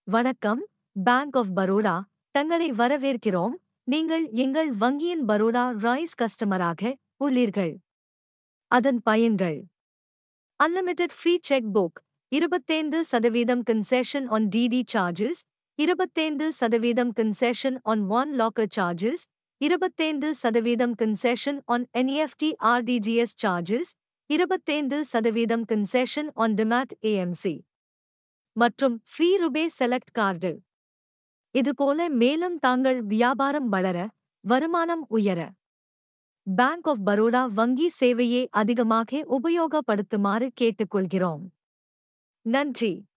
வணக்கம் bank of Baroda தங்களை வரவேற்கிறோம் நீங்கள் எங்கள் வங்கியின் பரோடா ராய்ஸ் கஸ்டமராக உள்ளீர்கள் அதன் பயன்கள் அன்லிமிட்டெட் ஃப்ரீ செக் புக் இருபத்தைந்து சதவீதம் கன்செஷன் ஆன் டிடி சார்ஜஸ் இருபத்தைந்து சதவீதம் concession on one locker charges இருபத்தைந்து சதவீதம் concession on NEFT RTGS charges இருபத்தைந்து சதவீதம் கன்செஷன் ஆன் டிமாட் ஏஎம்சி மற்றும் ஃப்ரீ ருபே செலக்ட் கார்டு இதுபோல மேலும் தாங்கள் வியாபாரம் வளர வருமானம் உயர பேங்க் ஆஃப் பரோடா வங்கி சேவையை அதிகமாக உபயோகப்படுத்துமாறு கேட்டுக்கொள்கிறோம் நன்றி